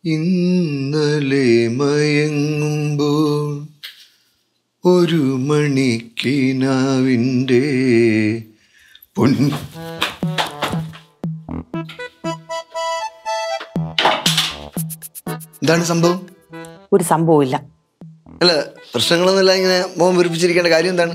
ഇന്നലെ മയങ്ങുമ്പോൾ ഒരു മണിക്കിനാവിൻ്റെ പൊൻ എന്താണ് സംഭവം ഒരു സംഭവമില്ല അല്ല പ്രശ്നങ്ങളൊന്നുമില്ല ഇങ്ങനെ മോൻ വെറുപ്പിച്ചിരിക്കേണ്ട കാര്യം എന്താണ്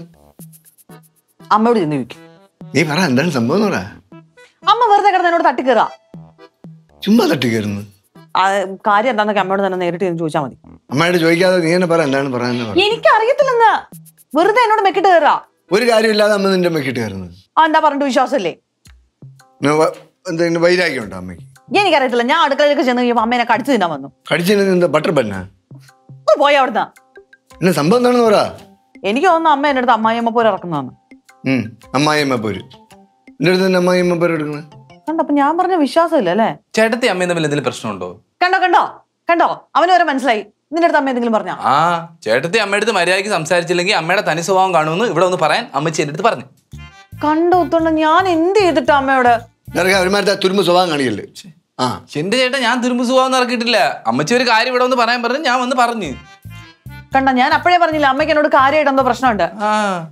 അമ്മയോട് ചെന്ന് ചോദിക്കും നീ പറ എന്താണ് സംഭവം എന്ന് പറ അമ്മ വെറുതെ കിടന്ന് എന്നോട് തട്ടിക്കയറുക ചുമ്മാ തട്ടി കയറുന്നു ആ, കാര്യം എന്താന്നൊക്കെ അമ്മയോട് തന്നെ നേരിട്ട് ചെന്ന് ചോദിച്ചാൽ മതി അമ്മയോട് ചോദിക്കാതെ നീ തന്നെ പറ എന്താണ് പറയാന്ന് പറ എനിക്ക് അറിയത്തില്ലെന്ന് വെറുതെ എന്നോട് മെക്കിട്ട് കയറുക ഒരു കാര്യമില്ലാതെ അമ്മ നിന്റെ അമ്മക്കിട്ട് കയറുന്നത് ആ എന്താ പറഞ്ഞിട്ട് വിശ്വാസമല്ലേ പിന്നെ വ- എന്തെങ്കിലും വൈരാഗ്യം ഉണ്ടോ അമ്മയ്ക്ക് എനിക്കറിയത്തില്ല ഞാൻ അടുക്കളയിലേക്ക് ചെന്ന് കഴിഞ്ഞപ്പോൾ അമ്മേനെ കടിച്ചു തിന്നാൻ വന്നു കടിച്ചിന് എന്താ ബട്ടർ ബന്നാ ഒന്ന് പോയി അവിടുന്ന് പിന്നെ സംഭവം എന്താണെന്ന് പറ എനിക്ക് തോന്നുന്നു അമ്മ എൻ്റെ അടുത്ത് അമ്മായിയമ്മ പോലെ ഇറക്കുന്നതാണ് ഉം അമ്മായിയമ്മ പോര് എൻ്റെ അടുത്ത് തന്നെ അമ്മായിയമ്മ പോര് എടുക്കണേ കണ്ടോ ഞാൻ പറഞ്ഞ വിശ്വാസമില്ല അല്ലേ ചേട്ടത്തി അമ്മയും തമ്മിൽ എന്തെങ്കിലും പ്രശ്നമുണ്ടോ കണ്ടോ കണ്ടോ കണ്ടോ അവന് വരെ മനസ്സിലായി നിന്റെ അടുത്ത് അമ്മ എന്തെങ്കിലും പറഞ്ഞോ ആ ചേട്ടത്തി അമ്മയുടെ അടുത്ത് മര്യാദയ്ക്ക് സംസാരിച്ചില്ലെങ്കിൽ അമ്മയുടെ തനി സ്വഭാവം കാണുമെന്ന് ഇവിടെ ഒന്ന് പറയാൻ അമ്മച്ചി എൻ്റെ അടുത്ത് പറഞ്ഞു കണ്ടോ ഒത്തുകൊണ്ട് ഞാൻ എന്ത് ചെയ്തിട്ടാ അമ്മയോട് ഇറങ്ങാ ഒരുമാരത്തെ തുരുമ്പ് സ്വഭാവം കാണിയല്ലേ ആ എന്റെ ചേട്ടൻ ഞാൻ തുരുമ്പ് സ്വഭാവം ഇറക്കിയിട്ടില്ല അമ്മച്ചി ഒരു കാര്യം ഇവിടെ ഒന്ന് പറയാൻ പറഞ്ഞു ഞാൻ വന്ന് പറഞ്ഞു കണ്ട ഞാൻ അപ്പോഴേ പറഞ്ഞില്ല അമ്മയ്ക്ക് എന്നോട് കാര്യമായിട്ട് എന്തോ പ്രശ്നമുണ്ട് ആ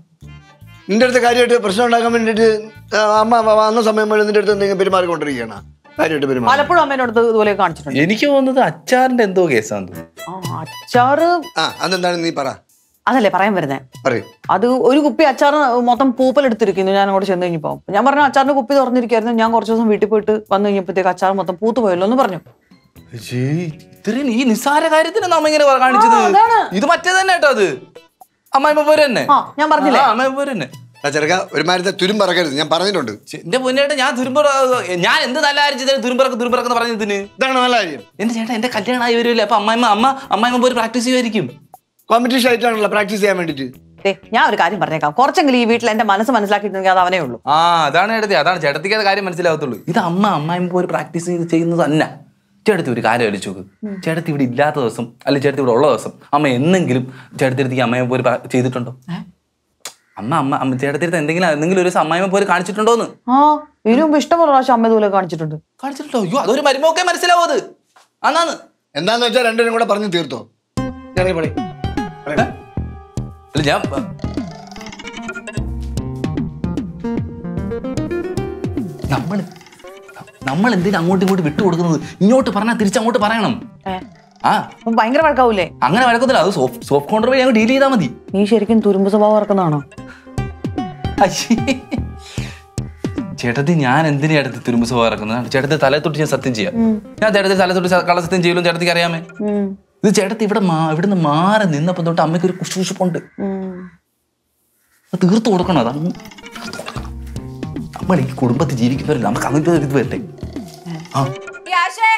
നിന്റെ അടുത്ത് കാര്യമായിട്ട് പ്രശ്നം ഉണ്ടാക്കാൻ വേണ്ടിയിട്ട് ആ, അമ്മ വ- വന്ന സമയം മുഴുവൻ നിന്റെ അടുത്ത് എന്തെങ്കിലും പെരുമാറിക്കൊണ്ടിരിക്കുകയാണ് കാര്യമായിട്ട് പെരുമാറി പലപ്പോഴും അമ്മേൻ്റെ അടുത്ത് ഇതുപോലെ കാണിച്ചിട്ടുണ്ട് എനിക്ക് തോന്നുന്നത് അച്ചാറിന്റെ എന്തോ കേസാന്ന് തോന്നുന്നു ആ അച്ചാറ് ആ അതെന്താണ് നീ പറ അതല്ലേ പറയാൻ വരുന്നേ പറയൂ അത് ഒരു കുപ്പി അച്ചാർ മൊത്തം പൂപ്പലെടുത്തിരിക്കുന്നു ഞാൻ അങ്ങോട്ട് ചെന്ന് കഴിഞ്ഞപ്പോ ഞാൻ പറഞ്ഞു അച്ചാറിന്റെ കുപ്പി തുറന്നിരിക്കായിരുന്നു ഞാൻ കുറച്ച് ദിവസം വീട്ടിൽ പോയിട്ട് വന്നു കഴിഞ്ഞപ്പോഴത്തേക്ക് അച്ചാർ മൊത്തം പൂത്തു പോയല്ലോ എന്ന് പറഞ്ഞു ഇത്രയും ഈ നിസ്സാര കാര്യത്തിന് നമ്മ ഇങ്ങനെ കാണിച്ചത് ആ, അതാണ്. ഇത് മറ്റേ തന്നെ കേട്ടോ അത് അമ്മായിമ്മ പോരെ തന്നെ ആ ഞാൻ പറഞ്ഞില്ലേ ആ, അമ്മായിമ്മ പോരെ തന്നെ ആ ചെറുക്ക ഒരുമാരത്തെ തുരുമ്പ് ഇറക്കരുത് ഞാൻ പറഞ്ഞിട്ടുണ്ട് ചെ- എന്റെ പൊന്നേട്ട ഞാൻ തുരുമ്പറ ഞാൻ എന്ത് നല്ല കാര്യം ചെയ്താലും തുരുമ്പറക്ക് തുരുമ്പറക്കെന്ന് പറഞ്ഞതിന് ഇതാണ് നല്ല കാര്യം എന്റെ ചേട്ടാ എന്റെ കല്യാണമായി വരുമല്ലേ അപ്പൊ അമ്മായിമ്മ അമ്മ അമ്മായിമ്മ പോയി പ്രാക്ടീസ് ചെയ്യുമായിരിക്കും കോമ്പറ്റീഷൻ ആയിട്ടാണല്ലോ പ്രാക്ടീസ് ചെയ്യാൻ വേണ്ടിയിട്ട് ദേ, ഞാൻ ഒരു കാര്യം പറഞ്ഞേക്കാം കുറച്ചെങ്കിലും ഈ വീട്ടിൽ എന്റെ മനസ്സ് മനസ്സിലാക്കിയിട്ടുണ്ടെങ്കിൽ അത് അവനേ ഉള്ളൂ ആ അതാണ് ചേട്ടത്തി അതാണ് ചേട്ടത്തിക്ക് അത് കാര്യം മനസ്സിലാവത്തുള്ളൂ ഇത് അമ്മ അമ്മായിമ്മ പോയി പ്രാക്ടീസ് ചെയ്ത് ചെയ്യുന്നത് തന്നെ ചേട്ടത്തി ഒരു കാര്യം അടിച്ചു നോക്ക് ചേട്ടത്തി ഇവിടെ ഇല്ലാത്ത ദിവസം അല്ലെങ്കിൽ ചേട്ടത്തി ഇവിടെ ഉള്ള ദിവസം അമ്മ എന്നെങ്കിലും ചേട്ടത്തി അടുത്തേക്ക് അമ്മയെ പോയി പ്രാ- ചെയ്തിട്ടുണ്ടോ അമ്മ അമ്മ അമ്മ ചേട്ടത്തി അടുത്ത് എന്തെങ്കിലും എന്തെങ്കിലും ഒരു ദിവസം അമ്മായിമ്മ പോയി കാണിച്ചിട്ടുണ്ടോന്ന് ആ ഇതിനു മുമ്പ് ഇഷ്ടംപോലെ പ്രാവശ്യം അമ്മ ഇതുപോലെ കാണിച്ചിട്ടുണ്ട് കാണിച്ചിട്ടുണ്ടോ അയ്യോ അതൊരു മരുമൊക്കെ മനസ്സിലാവും അത് അന്നാന്ന് എന്താന്ന് വെച്ചാൽ രണ്ടുപേരും കൂടെ പറഞ്ഞു തീർത്തോ ഇറങ്ങി പണി അല്ല ഞാൻ നമ്മൾ നമ്മൾ എന്തിനാ അങ്ങോട്ടും ഇങ്ങോട്ടും വിട്ടു കൊടുക്കുന്നത് ഇങ്ങോട്ട് പറഞ്ഞാൽ തിരിച്ചങ്ങോട്ട് പറയണം ഏ, ആ അപ്പൊ ഭയങ്കര വഴക്കാവൂലേ അങ്ങനെ വഴക്കത്തില്ല അത് സോഫ്റ്റ് സോഫ്റ്റ് കോൺട്ര വഴി ഞങ്ങൾ ഡീൽ ചെയ്താൽ മതി നീ ശരിക്കും തുരുമ്പ് സ്വഭാവം ഇറക്കുന്നതാണോ അയ്യേ. ചേട്ടത്തി ഞാൻ എന്തിനാ ചേട്ടത്തി തുരുമ്പ് സ്വഭാവം ഇറക്കുന്നത് ചേട്ടത്തി തലേ തൊട്ട് ഞാൻ സത്യം ചെയ്യാം ഞാൻ ചേട്ടത്തി തലേ തൊട്ട് സ- കള്ളസത്യം ചെയ്യലും ചേട്ടത്തിക്ക് അറിയാമേ ഉം, ഇത് ചേട്ടത്തി ഇവിടെ മാ ഇവിടുന്ന് മാറി നിന്നപ്പോൾ തൊട്ട് അമ്മയ്ക്ക് ഒരു കുശുകുശുപ്പുണ്ട് ഉം. അത് തീർത്തു കൊടുക്കണം അതങ്ങ് നമ്മൾ ഈ കുടുംബത്തിൽ ജീവിക്കുന്നവരില്ല നമുക്ക് അങ്ങനത്തെ ഒരു ഇത് വരട്ടെ ആ ഈ ആശേ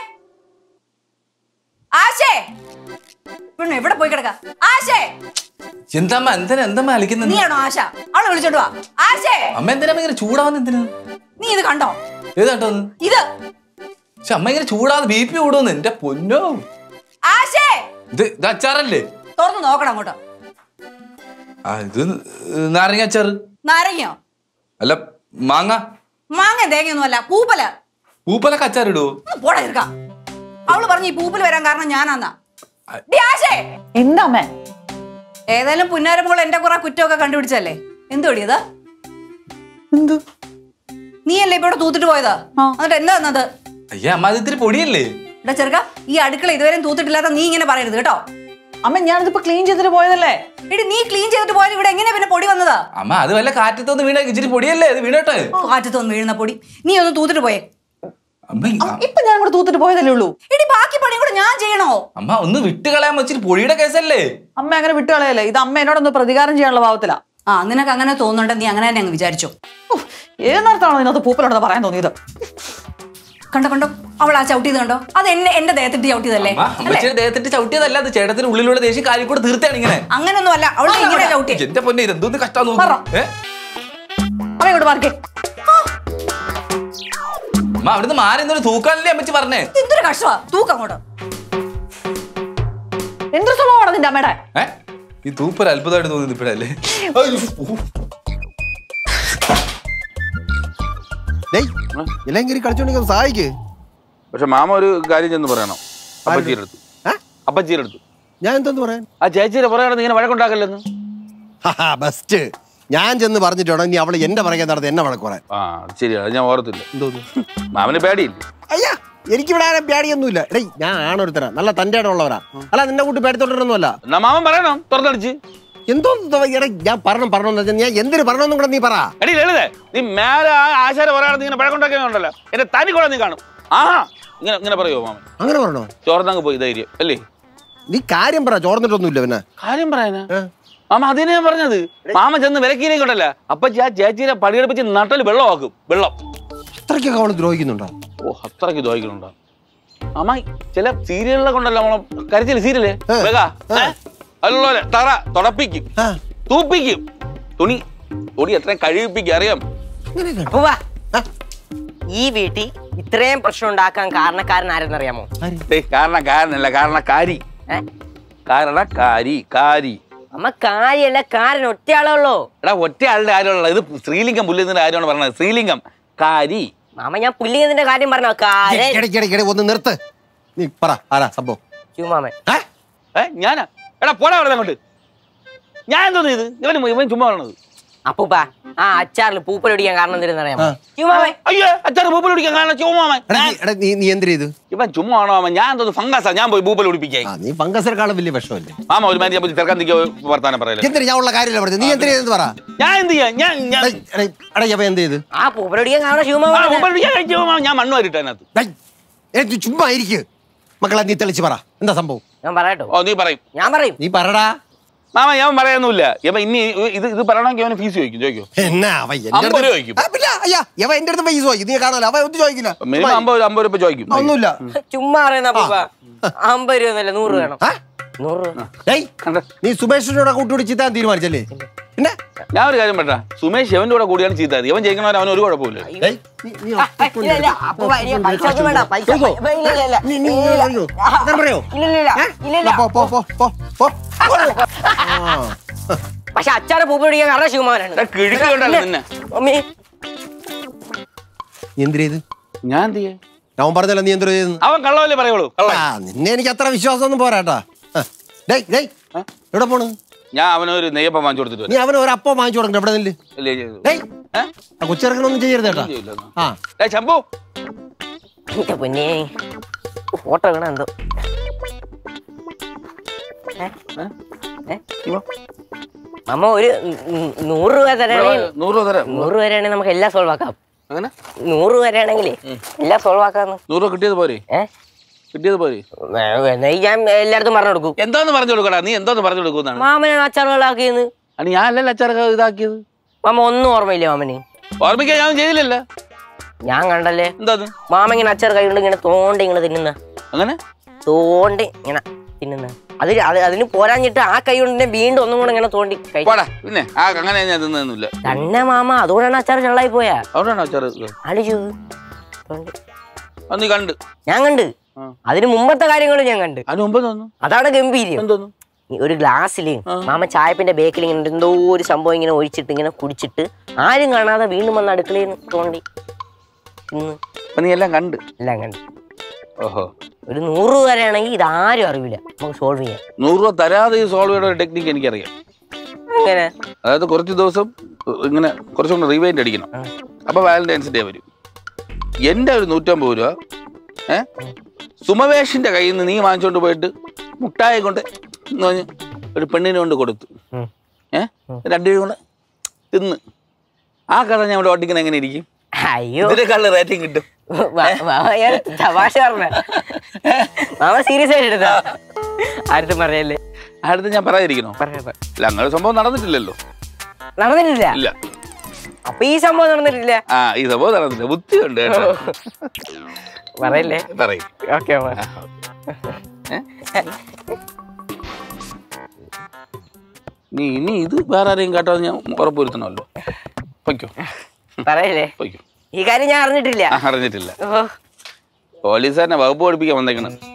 ആശേ പെണ്ണു എവിടെ പോയി കിടക്ക ആശേ എന്താമ്മ എന്തിനാ എന്തമ്മ അലിക്കുന്നത് നീയാണോ ആശ അവളെ വിളിച്ചോണ്ട് വാ ആശേ അമ്മ എന്തിനാ ഇങ്ങനെ ചൂടാവുന്ന എന്തിനാ നീ ഇത് കണ്ടോ ഏതാട്ടോ ഒന്ന് ഇത് പക്ഷെ അമ്മ ഇങ്ങനെ ചൂടാതെ ബി പി കൂടുമെന്ന് എന്റെ പൊന്നോ ആശേ ഇത് ഇത് അച്ചാറല്ലേ തുറന്നു നോക്കണം അങ്ങോട്ട് ആ ഇത് നാരങ്ങ അച്ചാറ് നാരങ്ങയോ അല്ല മാങ്ങ മാങ്ങ തേങ്ങയൊന്നും അല്ല പൂപ്പല പൂപ്പലൊക്കെ അച്ചാറിടുവോ ഒന്ന് പോടാ ഇരുക്ക അവള് പറഞ്ഞു ഈ പൂപ്പൽ വരാൻ കാരണം ഞാനാന്നാ ഡി ആശേ എന്താ അമ്മേ ഏതായാലും പുന്നാരമോൾ എന്റെ കുറെ കുറ്റമൊക്കെ കണ്ടുപിടിച്ചല്ലേ എന്തുപടി ഇത് എന്ത് നീയല്ലേ ഇപ്പൊ ഇവിടെ തൂത്തിട്ട് പോയത് എന്നിട്ട് എന്താ തന്നത് അയ്യ അമ്മ അത് ഇത്തിരി പൊടിയല്ലേ ഇവിടെ ചെറുക്ക ഈ അടുക്കള ഇതുവരെയും തൂത്തിട്ടില്ലാത്ത നീ ഇങ്ങനെ പറയരുത് കേട്ടോ അമ്മ ഞാനിതിപ്പോ ക്ലീൻ ചെയ്തിട്ട് പോയതല്ലേ എടി നീ ക്ലീൻ ചെയ്തിട്ട് പോയാലും ഇവിടെ എങ്ങനെ പിന്നെ പൊടി വന്നതാ അമ്മ അത് വല്ല കാറ്റത്തൊന്ന് വീണ ഇച്ചിരി പൊടിയല്ലേ അത് വീണോട്ടെ കാറ്റത്തൊന്നും വീഴുന്ന പൊടി നീ ഒന്ന് തൂത്തിട്ട് പോയേ അമ്മ ഈ- ഇപ്പൊ ഞാൻ കൂടെ തൂത്തിട്ട് പോയതല്ലേ ഉള്ളൂ എടി ബാക്കി പണി കൂടെ ഞാൻ ചെയ്യണോ അമ്മ ഒന്ന് വിട്ട് കളയാൻ വെച്ചിട്ട് പൊടിയുടെ കേസല്ലേ അമ്മ അങ്ങനെ വിട്ടുകളയല്ലേ ഇത് അമ്മ എന്നോടൊന്ന് പ്രതികാരം ചെയ്യാനുള്ള ഭാവത്തിലാ ആ നിനക്ക് അങ്ങനെ തോന്നുന്നുണ്ട് നീ അങ്ങനെ തന്നെ അങ്ങ് വിചാരിച്ചോ ഉഫ്, ഏത് നേരത്താണോ ഇതിനകത്ത് പൂപ്പലുണ്ടെന്ന് പറയാൻ തോന്നിയത് കണ്ടോ കണ്ടോ അവൾ ആ ചവിട്ടിയത് കണ്ടോ അത് എന്നെ എന്റെ ദേഹത്തിട്ട് ചവിട്ടിയതല്ലേ അമ്മ അമ്മച്ചിയുടെ ദേഹത്തിട്ട് ചവിട്ടിയതല്ല അത് ചേട്ടത്തിന് ഉള്ളിലുള്ള ദേഷ്യം കാര്യം കൂടെ തീർത്താണ് ഇങ്ങനെ അങ്ങനൊന്നും അല്ല അവൾ ഇങ്ങനെ ചവിട്ടി എന്റെ പൊന്നെ ഇത് എന്തോന്ന് കഷ്ടം പറ. നോക്കും ഏ അമ്മ ഇങ്ങോട്ട് മാറിക്കേ അമ്മ അവിടുന്ന് മാറി എന്നൊരു തൂക്കാനല്ലേ അമ്മച്ചി പറഞ്ഞേ എന്തൊരു കഷ്ടമാ തൂക്കം അങ്ങോട്ട് എന്തൊരു സ്വഭാവമാണ് നിന്റെ അമ്മയുടെ ഏ ഈ തൂപ്പൊരു അത്ഭുതമായിട്ട് തോന്നുന്നു ഇപ്പഴല്ലേ ഡേയ് എല്ലാം കയറി കളിച്ചോണ്ടെങ്കിൽ സഹായിക്ക് പക്ഷെ മാമ ഒരു കാര്യം ചെന്ന് പറയണം അപ്പച്ചീരെ അടുത്ത് ഏ? അപ്പച്ചീരെ അടുത്ത് ഞാൻ എന്തോന്ന് പറയാൻ ആ ചേച്ചിയുടെ പുറകെ ഇങ്ങനെ വഴക്കുണ്ടാക്കല്ലെന്ന് ബെസ്റ്റ് ഞാൻ ചെന്ന് പറഞ്ഞിട്ടുണ്ടോ ഇനി അവള് എന്റെ പുറകെ നടന്ന് എന്നെ വഴക്ക് പറയാൻ ആ അത് ശരി അത് ഞാൻ ഓർത്തില്ല എന്തോന്ന് മാമന് പേടിയില്ല അയ്യാ എനിക്കിവിടെ ആരും പേടിയൊന്നുമില്ല എടേ ഞാൻ ആണൊരുത്തരാ നല്ല തന്റെ ഉള്ളവരാ അല്ല നിന്നെ കൂട്ടി പേടിത്തോട്ടൊന്നുമല്ല എന്നാ മാമൻ പറയണം തുറന്നടിച്ച് എന്തോ എടേ ഞാൻ പറഞ്ഞു പറഞ്ഞോന്ന് വെച്ചാൽ ഞാൻ എന്തിനു പറഞ്ഞോന്നും കൂടെ നീ പറ എടി ലളിതേ നീ മേലെ ആ ആശാര പറയാണെന്ന് ഇങ്ങനെ പഴക്കുണ്ടാക്കിയുണ്ടല്ലോ എന്റെ തനി കൂടെ നീ കാണും ആഹാ ഇങ്ങനെ ഇങ്ങനെ പറയുമോ മാമൻ അങ്ങനെ പറഞ്ഞോ ചോർന്നങ്ങ് പോയി ധൈര്യം അല്ലേ നീ കാര്യം പറ ചോർന്നിട്ടൊന്നുമില്ല പിന്നെ കാര്യം പറയാനാ ഏ? മാമ അതിനെ ഞാൻ പറഞ്ഞത് മാമ ചെന്ന് വിലക്കിയിലേക്കോട്ടല്ല അപ്പൊ ആ ചേച്ചിയെ പടിയെടുപ്പിച്ച് നട്ടൽ വെള്ളമാക്കും വെള്ളം ഇത്രയ്ക്കൊക്കെ അവള് ദ്രോഹിക്കുന്നുണ്ടോ ഓ അത്രയ്ക്ക് ദ്വായിക്കണുണ്ടോ മാമ ചില സീരിയലിലെ കൊണ്ടല്ലോ നമ്മളെ കരച്ചില് സീരിയല് വേഗ അതുപോലെ തറ തുടപ്പിക്കും ആ. തൂപ്പിക്കും തുണി തുണി എത്ര കഴിവിപ്പിക്കും അറിയാം അങ്ങനെയൊക്കെ അപ്പൂപ്പ ഈ വീട്ടിൽ ഇത്രയും പ്രശ്നം ഉണ്ടാക്കാൻ കാരണക്കാരൻ ആരെന്നറിയാമോ ഏയ് കാരണക്കാരനല്ല കാരണക്കാരി ഏ? കാരണക്കാരി കാരി അമ്മ കാര്യല്ല കാരൻ ഒറ്റയാളേ ഉള്ളൂ എടാ ഒറ്റ ആളുടെ കാര്യമുള്ള ഇത് സ്ത്രീലിംഗം പുല്ലുന്നതിന്റെ കാര്യമാണ് പറഞ്ഞത് സ്ത്രീലിംഗം കാരി മാമ ഞാൻ പുല്ലിങ്ങത്തിന്റെ കാര്യം പറഞ്ഞോ കാരൻ ഇടയ്ക്കിടയ്ക്ക് ഒന്ന് നിർത്ത് നീ പറ ആരാ സംഭവം ചുമ്മാമൻ ഏ? ഏ ഞാനാ എടാ പോടാ അവിടെ അങ്ങോട്ട് ഞാൻ എന്തോന്ന് ഇത് ഇവന് ഇവൻ ചുമ്മാ പറയണത് അപ്പൂപ്പ ആ അച്ചാറിൽ പൂപ്പലൊടിക്കാൻ കാരണം എന്തിനെന്നറിയാമോ ചുമ്മാമൻ അയ്യോ അച്ഛൻ പൂപ്പൽ പിടിക്കാൻ കാരണം ചുമ്മാമൻ എടാ, നീ- എടാ, നീ നീ എന്തിനു ചെയ്തു ഇവൻ ചുമ്മാ ആണോ അവൻ ഞാൻ എന്തോ ഫംഗസാ ഞാൻ പോയി പൂപ്പൽ പിടിപ്പിക്കായി ആ നീ ഫംഗസിനെക്കാളും വലിയ വിഷമല്ലേ മാമ ഒരു മാതിരി അപ്പോൾ ചെറുക്കാൻ നിൽക്കുക വർത്താനം പറയല്ലേ എന്തിനു ഞാൻ ഉള്ള കാര്യമില്ല പറഞ്ഞത് നീ എന്തിനു ചെയ്തെന്ന് പറ ഞാൻ എന്ത് ചെയ്യാ ഞാൻ ഞാൻ എടേ, എടേ, എടാ ഇവ എന്ത് ചെയ്ത് ആ പൂപ്പലൊടിക്കാൻ കാരണം ആ, ശിവമാമൻ പൂപ്പൽ പിടിക്കാൻ കഴിച്ചു മാമ, ഞാൻ മണ്ണ് വരിട്ട് അതിനകത്ത് ഡേയ്, ഏ, നീ ചുമ്മാ ഇരിക്ക് മക്കളെ നീ തെളിച്ച് പറ എന്താ സംഭവം ഞാൻ പറയട്ടോ ഓ നീ പറയും ഞാൻ പറയും നീ പറടാ മാമ ഞാൻ പറയാനൊന്നുമില്ല ഇവ ഇനി ഇത് ഇത് പറയണമെങ്കിൽ അവന് ഫീസ് ചോദിക്കും ചോദിക്കോ എന്നാ അവ എന്റെ അമ്പത് അടുത്ത് രൂപ ചോദിക്കും. ആ, പിന്നെ, അയ്യാ ഇവ എന്റെ അടുത്ത് പൈസ ചോദിക്കും നീ കാണാലോ അവ ഒന്നും ചോദിക്കില്ല മിനിമം അമ്പത് അമ്പത് രൂപ ചോദിക്കും ഒന്നുമില്ല ചുമ്മാ പറയുന്ന അപ്പൂപ്പ അമ്പത് രൂപ എന്നല്ല നൂറ് വേണം ആ? നൂറ് രൂപ ഡേയ്, നീ സുമേഷിനോട് കൂട്ടുകൂടി ചീത്താൻ തീരുമാനിച്ചല്ലേ പിന്നെ ഞാൻ ഒരു കാര്യം പറ്റാ സുമേഷ് എവന്റെ കൂടെ കൂടിയാണ് ചീത്തത് ഇവൻ ജയിക്കണവൻ അവന് ഒരു കുഴപ്പമില്ല ഡേയ്, നീ- നീ ആ, ആ, ഇല്ല, ഇല്ല, അപ്പൂപ്പ, ഇനി പൈസ ഒന്നും വേണ്ട, പൈസ, ചോദിക്കോ? ഇല്ല, ഇല്ല, ഇല്ല, ഇല്ല. നീ- നീ- നീ ഇല്ല, പറയോ? ആ, അങ്ങനെ പറയോ? ഇല്ല, ഇല്ല, ഇല്ല, ഏ? ഇല്ല, ഇല്ല. പോ, പോ, പോ, പോ, പോ. ആ. പക്ഷെ അച്ചാറ് പൂപ്പലൊടിക്കാൻ കാരണം ശിവമാനാണ് കിഴിക്കുണ്ടല്ലോ നിന്നെ മമ്മി നീ എന്തിനു ചെയ്ത് ഞാൻ എന്ത് ചെയ്യാ ഞാൻ പറഞ്ഞല്ലോ നീ എന്തിനു ചെയ്തെന്ന് അവൻ കള്ളവല്ലേ പറയുള്ളൂ കള്ള ആ നിന്നെ എനിക്ക് അത്ര വിശ്വാസമൊന്നും പോരാട്ടാ ആ. ഡേയ് ഡേയ് എവിടെ പോണ് ഞാൻ അവനൊരു നെയ്യപ്പം വാങ്ങിച്ചു കൊടുത്തിട്ട് നീ അവന് ഒരു അപ്പം വാങ്ങിച്ചു കൊടുക്കണം എവിടെ നില്ല് വരാം. ഇല്ലേ, ചെയ്തു. ഡേയ് ഏ? ആ കൊച്ചിറക്കണൊന്നും ചെയ്യരുത് കേട്ടാ ചെയ്യില്ല, എന്നാ. ആ ഏ, ശംഭു എന്റെ പൊന്നെ ഫോട്ടോ വേണം എന്തോ ഏ? ഏ? അമ്മ ഒരു ഉം, നൂറ് രൂപ തരാണെങ്കിൽ നൂറ് രൂപ തരാം നൂറ് രൂപ തരാണെങ്കിൽ നമുക്ക് എല്ലാം സോൾവ് ആക്കാം അങ്ങനെ നൂറ് രൂപ തരാണെങ്കിലേ എല്ലാം സോൾവ് ആക്കാന്ന് നൂറ് രൂപ കിട്ടിയത് പോരെ ഏ കിട്ടിയത് പോരെ വേ- എന്നാ ഞാൻ എല്ലായിടത്തും പറഞ്ഞു കൊടുക്കും എന്താന്ന് പറഞ്ഞു കൊടുക്കടാ നീ എന്തോന്ന് പറഞ്ഞു കൊടുക്കുന്നാണ് മാമനാണ് അച്ചാറുകളാക്കിയെന്ന് അനി ഞാൻ അല്ലല്ലോ അച്ചാറൊക്കെ ഇതാക്കിയത് മാമ ഒന്നും ഓർമ്മയില്ല മാമന് ഓർമ്മിക്കാൻ ഞാൻ ചെയ്തില്ലല്ലോ ഞാൻ കണ്ടല്ലേ എന്താന്ന് മാമ ഇങ്ങനെ അച്ചാർ കൈ കൊണ്ട് ഇങ്ങനെ തോണ്ടി ഇങ്ങനെ തിന്നുന്ന അങ്ങനെ തോണ്ടി ഇങ്ങനെ തിന്നുന്ന അത് അത് അതിന് പോരാഞ്ഞിട്ട് ആ കൈ കൊണ്ട് തന്നെ വീണ്ടും ഒന്നും കൂടെ ഇങ്ങനെ തോണ്ടി കഴിച്ചു പോടാ പിന്നെ ആ അങ്ങനെ ഞാൻ തിന്നൊന്നുമില്ല തന്നെ മാമ അതുകൊണ്ടാണ് അച്ചാർ ചെള്ളായി പോയാ അതുകൊണ്ടാണ് അച്ചാറ് അടിച്ചു തോണ്ടി അത് നീ കണ്ട് ഞാൻ കണ്ട് ആ. അതിന് മുമ്പത്തെ കാര്യങ്ങളും ഞാൻ കണ്ട് അതിന് മുമ്പ് തോന്നുന്നു അതാണ് ഗംഭീര്യം എന്തോന്നു ഈ ഒരു ഗ്ലാസ്സില് മാമ ചായപ്പിന്റെ ബേക്കിൽ ഇങ്ങനെ എന്തോ ഒരു സംഭവം ഇങ്ങനെ ഒഴിച്ചിട്ട് ഇങ്ങനെ കുടിച്ചിട്ട് ആരും കാണാതെ വീണ്ടും വന്ന് അടുക്കളയിൽ നിന്ന് തോണ്ടി തിന്ന് അപ്പൊ നീ എല്ലാം കണ്ട് എല്ലാം കണ്ട് ഓഹോ ഒരു നൂറ് രൂപ വരെയാണെങ്കിൽ ഇതാരും അറിയില്ല നമുക്ക് സോൾവ് ചെയ്യാം നൂറ് രൂപ തരാതെ ഈ സോൾവ് ചെയ്യുന്ന ഒരു ടെക്നിക്ക് എനിക്കറിയാം അങ്ങനെ അതായത് കുറച്ച് ദിവസം ഇങ്ങനെ കുറച്ചും കൂടെ റിവൈൻഡ് അടിക്കണം അപ്പൊ വാലന്റൈൻസ് ഡേ വരും എൻ്റെ ഒരു നൂറ്റമ്പത് രൂപ ഏ സുമവേഷിന്റെ കയ്യിൽ നിന്ന് നീ വാങ്ങിച്ചോണ്ട് പോയിട്ട് മുട്ടായി കൊണ്ട് എന്ന് പറഞ്ഞ് ഒരു പെണ്ണിനെ കൊണ്ട് കൊടുത്തു ഉം. ഏ രണ്ടുപേരും കൂടെ തിന്ന് ആ കഥ ഞാൻ ഇവിടെ ഓട്ടിക്കുന്ന എങ്ങനെ ഇരിക്കും അയ്യോ ഇതിനേക്കാളുള്ള റേറ്റിംഗ് കിട്ടും മാ- മാമ ഞാൻ തമാശ പറഞ്ഞ മാമ സീരിയസ് ആയിട്ട് എടുത്താ ആരും പറയല്ലേ അടുത്ത് ഞാൻ പറയാതിരിക്കണോ പറയാ പറ. അല്ല അങ്ങനെ ഒരു സംഭവം നടന്നിട്ടില്ലല്ലോ നടന്നിട്ടില്ല ഇല്ല അപ്പൊ ഈ സംഭവം നടന്നിട്ടില്ല ആ ഈ സംഭവം നടന്നില്ല ബുദ്ധിയുണ്ട് കേട്ടോ പറയല്ലേ പറയും ഓക്കെ നീ ഇനി ഇത് വേറെ ആരെയും കേട്ടോ ഞാൻ ഉറപ്പുവരുത്തണമല്ലോ പൊയ്ക്കോ പറയല്ലേ പൊയ്ക്കോ ഈ കാര്യം ഞാൻ അറിഞ്ഞിട്ടില്ല ആ, അറിഞ്ഞിട്ടില്ല ഓ പോലീസുകാരനെ വകുപ്പ് പഠിപ്പിക്കാൻ വന്നേക്കണം